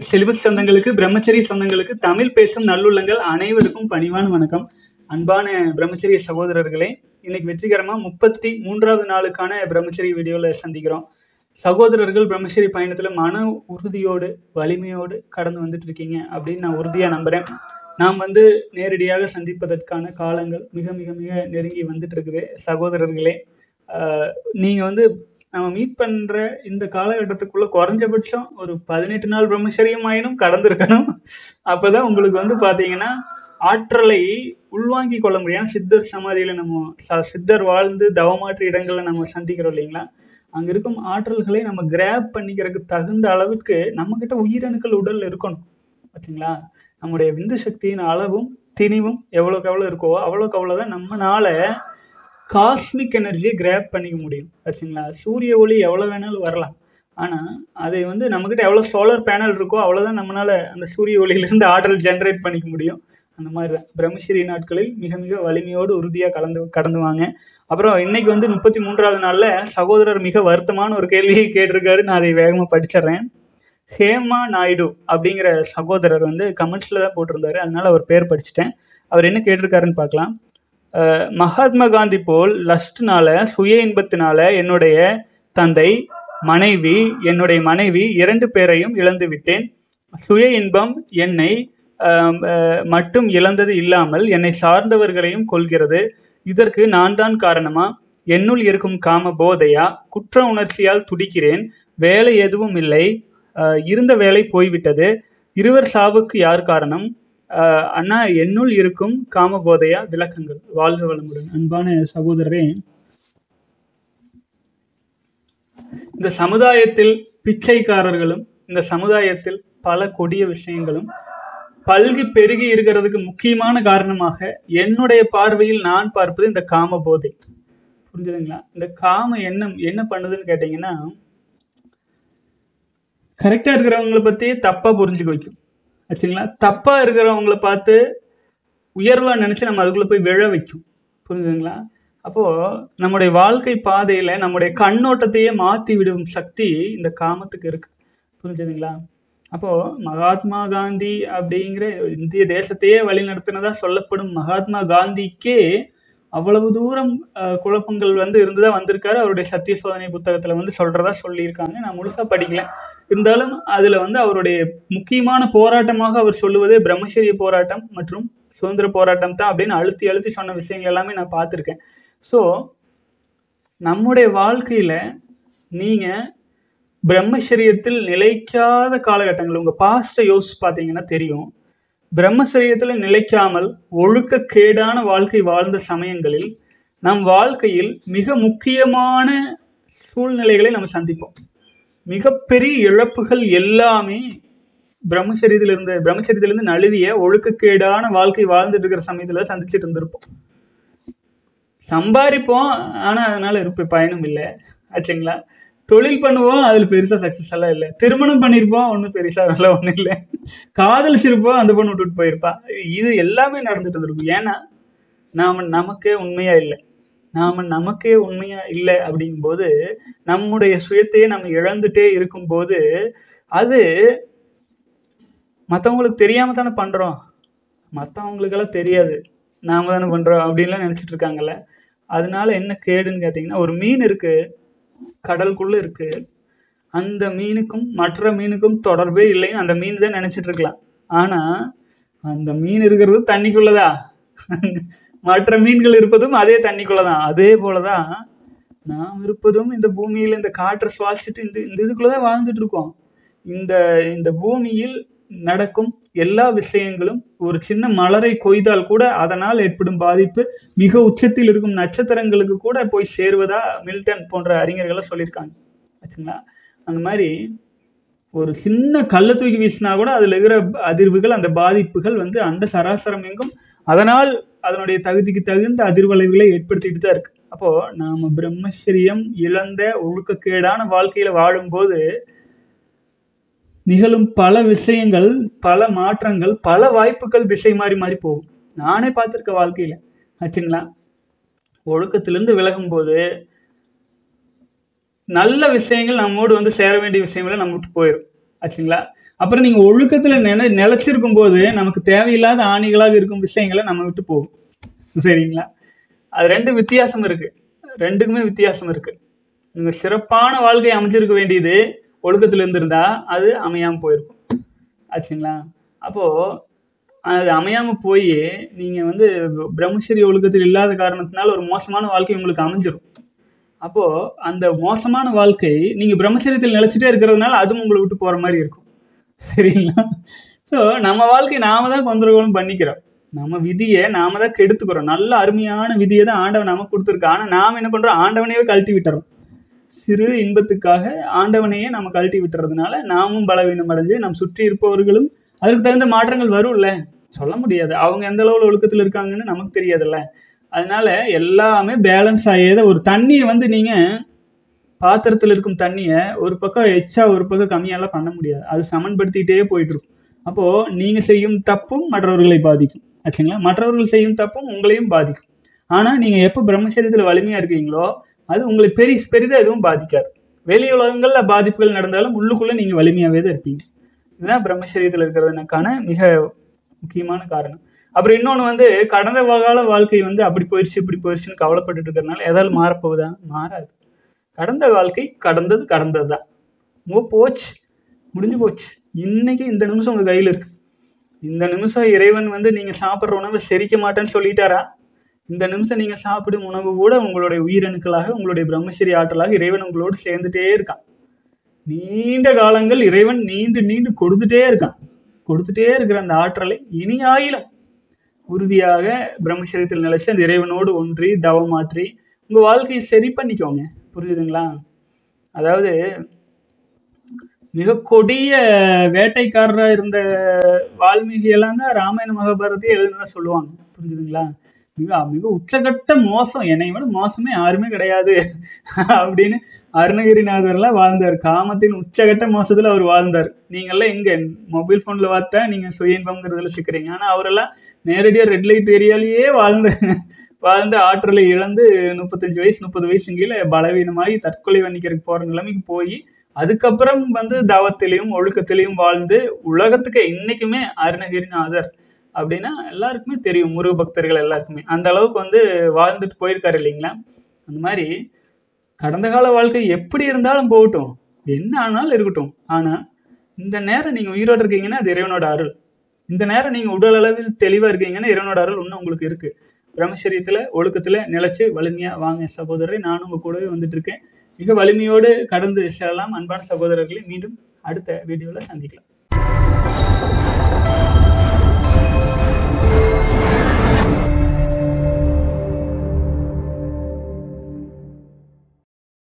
syllabus சொந்தங்களுக்கு பிரம்மச்சரிய சொந்தங்களுக்கு தமிழ் பேசும் நல்லுள்ளங்கள் அனைவருக்கும் பணிவான வணக்கம் அன்பான பிரம்மச்சரிய சகோதரர்களே இன்னைக்கு வெற்றிகரமா முப்பத்தி மூன்றாவது நாளுக்கான பிரம்மச்சரிய வீடியோல சந்திக்கிறோம் சகோதரர்கள் பிரம்மச்சரிய பயணத்துல மன உறுதியோடு வலிமையோடு கடந்து வந்துட்டு இருக்கீங்க அப்படின்னு நான் உறுதியா நம்புறேன் நாம் வந்து நேரடியாக சந்திப்பதற்கான காலங்கள் மிக மிக மிக நெருங்கி வந்துட்டு இருக்குது சகோதரர்களே ஆஹ் நீங்க வந்து நம்ம மீட் பண்ற இந்த காலகட்டத்துக்குள்ள குறைஞ்சபட்சம் ஒரு பதினெட்டு நாள் பிரம்மச்சரியம் ஆயினும் கடந்திருக்கணும் அப்பதான் உங்களுக்கு வந்து பாத்தீங்கன்னா ஆற்றலை உள்வாங்கி கொள்ள முடியும் சித்தர் சமாதியில நம்ம ச- சித்தர் வாழ்ந்து தவமாற்று இடங்கள்ல நம்ம சந்திக்கிறோம் இல்லைங்களா அங்க இருக்கும் ஆற்றல்களை நம்ம கிராப் பண்ணிக்கிறதுக்கு தகுந்த அளவுக்கு நம்ம கிட்ட உயிரணுக்கள் உடல்ல இருக்கணும் பார்த்தீங்களா நம்முடைய விந்து சக்தியின் அளவும் திணிவும் எவ்வளோக்கு எவ்வளோ இருக்கோ அவ்வளோக்கு அவ்வளோதான் நம்மனால காஸ்மிக் எனர்ஜியை கிராப் பண்ணிக்க முடியும் ஆச்சுங்களா சூரிய ஒளி எவ்வளோ வேணாலும் வரலாம் ஆனால் அதை வந்து நம்மக்கிட்ட எவ்வளோ சோலார் பேனல் இருக்கோ அவ்வளோதான் நம்மளால அந்த சூரிய ஒளியிலிருந்து ஆற்றல் ஜென்ரேட் பண்ணிக்க முடியும் அந்த மாதிரி தான் பிரம்மஸ்ரீ நாட்களில் மிக மிக வலிமையோடு உறுதியாக கலந்து கடந்து வாங்க அப்புறம் இன்னைக்கு வந்து முப்பத்தி மூன்றாவது நாளில் சகோதரர் மிக வருத்தமான ஒரு கேள்வியை கேட்டிருக்காரு நான் அதை வேகமாக படிச்சிடுறேன் ஹேமா நாயுடு அப்படிங்கிற சகோதரர் வந்து கமெண்ட்ஸில் தான் போட்டிருந்தாரு அதனால அவர் பேர் படிச்சிட்டேன் அவர் என்ன கேட்டிருக்காருன்னு பார்க்கலாம் அஹ் மகாத்மா காந்தி போல் லஸ்ட்னால சுய இன்பத்தினால என்னுடைய தந்தை மனைவி என்னுடைய மனைவி இரண்டு பேரையும் இழந்து விட்டேன் சுய இன்பம் என்னை ஆம், அஹ், மட்டும் இழந்தது இல்லாமல் என்னை சார்ந்தவர்களையும் கொள்கிறது இதற்கு நான் தான் காரணமா என்னுள் இருக்கும் காம போதையா குற்ற உணர்ச்சியால் துடிக்கிறேன் வேலை எதுவும் இல்லை அஹ், இருந்த வேலை போய்விட்டது இருவர் சாவுக்கு யார் காரணம் அஹ், அண்ணா என்னுள் இருக்கும் காம போதையா விளக்கங்கள் வாழ்க வளமுடன் அன்பான சகோதரரே இந்த சமுதாயத்தில் பிச்சைக்காரர்களும் இந்த சமுதாயத்தில் பல கொடிய விஷயங்களும் பல்கி பெருகி இருக்கிறதுக்கு முக்கியமான காரணமாக என்னுடைய பார்வையில் நான் பார்ப்பது இந்த காம போதை புரிஞ்சுதுங்களா இந்த காம எண்ணம் என்ன பண்ணுதுன்னு கேட்டிங்கன்னா கரெக்டாக இருக்கிறவங்கள பற்றி தப்பாக புரிஞ்சுக்க வைக்கும் ஆச்சுங்களா தப்பாக இருக்கிறவங்கள பார்த்து உயர்வாக நினச்சி நம்ம அதுக்குள்ளே போய் விழ வைக்கும் புரிஞ்சுதுங்களா அப்போது நம்முடைய வாழ்க்கை பாதையில் நம்முடைய கண்ணோட்டத்தையே மாற்றி விடும் சக்தி இந்த காமத்துக்கு இருக்கு புரிஞ்சுதுங்களா அப்போது மகாத்மா காந்தி அப்படிங்கிற இந்திய தேசத்தையே வழிநடத்தினதா சொல்லப்படும் மகாத்மா காந்திக்கே அவ்வளவு தூரம் அஹ், குழப்பங்கள் வந்து இருந்துதா வந்திருக்காரு அவருடைய சத்திய சோதனை புத்தகத்தில் வந்து சொல்றதா சொல்லியிருக்காங்க நான் முழுசாக படிக்கல இருந்தாலும் அதில் வந்து அவருடைய முக்கியமான போராட்டமாக அவர் சொல்லுவதே பிரம்மச்சரிய போராட்டம் மற்றும் சுதந்திர போராட்டம் தான் அப்படின்னு அழுத்தி அழுத்தி சொன்ன விஷயங்கள் எல்லாமே நான் பார்த்துருக்கேன் ஸோ நம்முடைய வாழ்க்கையில் நீங்கள் பிரம்மச்சரியத்தில் நிலைக்காத காலகட்டங்கள் உங்கள் பாஸ்ட்டை யோசிச்சு பார்த்தீங்கன்னா தெரியும் பிரம்மச்சரியத்தில் நிலைக்காமல் ஒழுக்கக்கேடான வாழ்க்கை வாழ்ந்த சமயங்களில் நம் வாழ்க்கையில் மிக முக்கியமான சூழ்நிலைகளை நம்ம சந்திப்போம் மிகப்பெரிய இழப்புகள் எல்லாமே பிரம்மச்சரியத்தில் இருந்த பிரம்மச்சரியத்திலிருந்து நழுவிய ஒழுக்கக்கேடான வாழ்க்கை வாழ்ந்துட்டு இருக்கிற சமயத்தில் சந்திச்சுட்டு இருந்திருப்போம் சம்பாதிப்போம் ஆனால் அதனால இருப்ப பயனும் இல்லை ஆச்சுங்களா தொழில் பண்ணுவோம் அதில் பெருசாக சக்ஸஸ் எல்லாம் இல்லை திருமணம் பண்ணியிருப்போம் ஒன்றும் பெருசாக நல்லா ஒன்றும் இல்லை காதலிச்சிருப்போம் அந்த பொண்ணு விட்டுட்டு போயிருப்பா இது எல்லாமே நடந்துட்டு இருந்திருக்கும் ஏன்னா நாம் நமக்கே உண்மையாக இல்லை நாம் நமக்கே உண்மையாக இல்லை அப்படிங்கும்போது நம்முடைய சுயத்தையே நம்ம இழந்துட்டே இருக்கும்போது அது மற்றவங்களுக்கு தெரியாம தானே பண்ணுறோம் மற்றவங்களுக்கெல்லாம் தெரியாது நாம தானே பண்ணுறோம் அப்படின்லாம் நினச்சிட்டு இருக்காங்கல்ல அதனால என்ன கேடுன்னு கேட்டிங்கன்னா ஒரு மீன் இருக்கு கடலுக்குள்ள இருக்கு அந்த மீனுக்கும் மற்ற மீனுக்கும் தொடர்பே இல்லைன்னு அந்த மீன் தான் நினைச்சிட்டு இருக்கலாம் ஆனா அந்த மீன் இருக்கிறது தண்ணிக்குள்ளதா மற்ற மீன்கள் இருப்பதும் அதே தண்ணிக்குள்ளதான் அதே போலதான் நாம் இருப்பதும் இந்த பூமியில இந்த காற்றை சுவாசிச்சுட்டு இந்த இந்த இதுக்குள்ளதான் வாழ்ந்துட்டு இருக்கோம் இந்த இந்த பூமியில் நடக்கும் எல்லா விஷயங்களும் ஒரு சின்ன மலரை கொய்தால் கூட அதனால் ஏற்படும் பாதிப்பு மிக உச்சத்தில் இருக்கும் நட்சத்திரங்களுக்கு கூட போய் சேருவதா மில்டன் போன்ற அறிஞர்கள்லாம் சொல்லியிருக்காங்க ஆச்சுங்களா அந்த மாதிரி ஒரு சின்ன கல்லை தூக்கி வீசினா கூட அதில் இருக்கிற அதிர்வுகள் அந்த பாதிப்புகள் வந்து அண்ட சராசரம் எங்கும் அதனால் அதனுடைய தகுதிக்கு தகுந்த அதிர்வலைவுகளை ஏற்படுத்திட்டு தான் இருக்கு அப்போ நாம பிரம்மச்சரியம் இழந்த ஒழுக்கக்கேடான வாழ்க்கையில வாழும்போது நிகழும் பல விஷயங்கள் பல மாற்றங்கள் பல வாய்ப்புகள் திசை மாறி மாறி போகும் நானே பார்த்துருக்க வாழ்க்கையில ஆச்சுங்களா ஒழுக்கத்திலிருந்து விலகும்போது நல்ல விஷயங்கள் நம்மோடு வந்து சேர வேண்டிய விஷயங்களை நம்ம விட்டு போயிடும் ஆச்சுங்களா அப்புறம் நீங்க ஒழுக்கத்துல நினை நிலைச்சிருக்கும் போது நமக்கு தேவையில்லாத ஆணிகளாக இருக்கும் விஷயங்களை நம்ம விட்டு போகும் சரிங்களா அது ரெண்டு வித்தியாசம் இருக்கு ரெண்டுக்குமே வித்தியாசம் இருக்கு நீங்க சிறப்பான வாழ்க்கை அமைச்சிருக்க வேண்டியது ஒழுக்கத்துல இருந்திருந்தா அது அமையாம போயிருக்கும் ஆச்சுங்களா அப்போ அது அமையாம போய் நீங்க வந்து பிரம்மச்சரிய ஒழுக்கத்தில் இல்லாத காரணத்தினால ஒரு மோசமான வாழ்க்கை உங்களுக்கு அமைஞ்சிரும் அப்போ அந்த மோசமான வாழ்க்கை நீங்க பிரம்மச்சரியத்தில் நிலைச்சிட்டே இருக்கிறதுனால அதுவும் உங்களை விட்டு போற மாதிரி இருக்கும் சரிங்களா ஸோ நம்ம வாழ்க்கை நாம தான் கொந்தரகோலம் பண்ணிக்கிறோம் நம்ம விதியை நாம தான் கெடுத்துக்கிறோம் நல்ல அருமையான விதியை தான் ஆண்டவன் நமக்கு கொடுத்துருக்கோம் ஆனால் நாம் என்ன பண்றோம் ஆண்டவனையே கழட்டி விட்டுறோம் சிறு இன்பத்துக்காக ஆண்டவனையே நம்ம கழட்டி விட்டுறதுனால நாமும் பலவீனம் அடைஞ்சு நம் சுற்றி இருப்பவர்களும் அதற்கு தகுந்த மாற்றங்கள் வரும்ல சொல்ல முடியாது அவங்க எந்த அளவுல ஒழுக்கத்தில் இருக்காங்கன்னு நமக்கு தெரியாதுல்ல அதனால எல்லாமே பேலன்ஸ் ஆகியத ஒரு தண்ணியை வந்து நீங்க பாத்திரத்தில் இருக்கும் தண்ணியை ஒரு பக்கம் எச்சா ஒரு பக்கம் கம்மியாலாம் பண்ண முடியாது அது சமன்படுத்திட்டே போயிட்டு இருக்கும் அப்போ நீங்க செய்யும் தப்பும் மற்றவர்களை பாதிக்கும் ஆச்சுங்களா மற்றவர்கள் செய்யும் தப்பும் உங்களையும் பாதிக்கும் ஆனா நீங்க எப்போ பிரம்மச்சரியத்தில் வலிமையா இருக்கீங்களோ அது உங்களை பெரிய பெரிதாக எதுவும் பாதிக்காது வெளி உலகங்கள்ல பாதிப்புகள் நடந்தாலும் உள்ளுக்குள்ள நீங்க வலிமையாவே தான் இருப்பீங்க இதுதான் பிரம்மச்சரியத்தில் இருக்கிறதுக்கான மிக முக்கியமான காரணம் அப்புறம் இன்னொன்று வந்து கடந்த கால வாழ்க்கை வந்து அப்படி போயிடுச்சு இப்படி போயிடுச்சுன்னு கவலைப்பட்டுட்டு இருக்கிறதுனால ஏதாவது மாறப்போகுதா மாறாது கடந்த வாழ்க்கை கடந்தது கடந்தது தான் மூ போச்சு முடிஞ்சு போச்சு இன்னைக்கு இந்த நிமிஷம் உங்கள் கையில் இருக்கு இந்த நிமிஷம் இறைவன் வந்து நீங்கள் சாப்பிட்ற உணவை செரிக்க மாட்டேன்னு சொல்லிட்டாரா இந்த நிமிஷம் நீங்கள் சாப்பிடும் உணவு கூட உங்களுடைய உயிரணுக்களாக உங்களுடைய பிரம்மச்சரி ஆற்றலாக இறைவன் உங்களோடு சேர்ந்துட்டே இருக்கான் நீண்ட காலங்கள் இறைவன் நீண்டு நீண்டு கொடுத்துட்டே இருக்கான் கொடுத்துட்டே இருக்கிற அந்த ஆற்றலை இனி ஆயிலும் உறுதியாக பிரம்மச்சரியத்தில் நிலைச்சு அந்த இறைவனோடு ஒன்றி தவமாற்றி உங்க வாழ்க்கையை சரி பண்ணிக்கோங்க புரியுதுங்களா அதாவது மிக கொடிய வேட்டைக்காரரா இருந்த வால்மீகி எல்லாம் தான் ராமாயண மகாபாரதத்தையே எழுதுனதா சொல்லுவாங்க புரிஞ்சுதுங்களா மிக மிக உச்சகட்ட மோசம் என்னை விட மோசமே யாருமே கிடையாது அப்படின்னு அருணகிரிநாதர்லாம் வாழ்ந்தார் காமத்தின் உச்சகட்ட மோசத்துல அவர் வாழ்ந்தார் நீங்கெல்லாம் எங்க மொபைல் போன்ல பார்த்தா நீங்க சுய இன்பம்ங்கிறதுல சிக்கிறீங்க ஆனா அவரெல்லாம் நேரடியா ரெட் லைட் ஏரியாலேயே வாழ்ந்த வாழ்ந்த ஆற்றலை இழந்து முப்பத்தஞ்சு வயசு முப்பது வயசு கீழே பலவீனமாகி தற்கொலை வன்னிக்கிறதுக்கு போற நிலைமைக்கு போய் அதுக்கப்புறம் வந்து தவத்திலையும் ஒழுக்கத்திலையும் வாழ்ந்து உலகத்துக்கு இன்னைக்குமே அருணகிரிநாதர் அப்படின்னா எல்லாருக்குமே தெரியும் முருக பக்தர்கள் எல்லாருக்குமே அந்த அளவுக்கு வந்து வாழ்ந்துட்டு போயிருக்காரு இல்லைங்களா அந்த மாதிரி கடந்த கால வாழ்க்கை எப்படி இருந்தாலும் போகட்டும் என்ன ஆனாலும் இருக்கட்டும் ஆனா இந்த நேரம் நீங்க உயிரோடு இருக்கீங்கன்னா அது இறைவனோட அருள் இந்த நேரம் நீங்க உடல் அளவில் தெளிவா இருக்கீங்கன்னா இறைவனோட அருள் இன்னும் உங்களுக்கு இருக்கு பிரம்மச்சரியத்துல ஒழுக்கத்துல நிலைச்சு வலிமையா வாங்க சகோதரரை நானும் உங்க கூடவே வந்துட்டு இருக்கேன் மிக வலிமையோடு கடந்து செல்லலாம் அன்பான சகோதரர்களை மீண்டும் அடுத்த வீடியோல சந்திக்கலாம்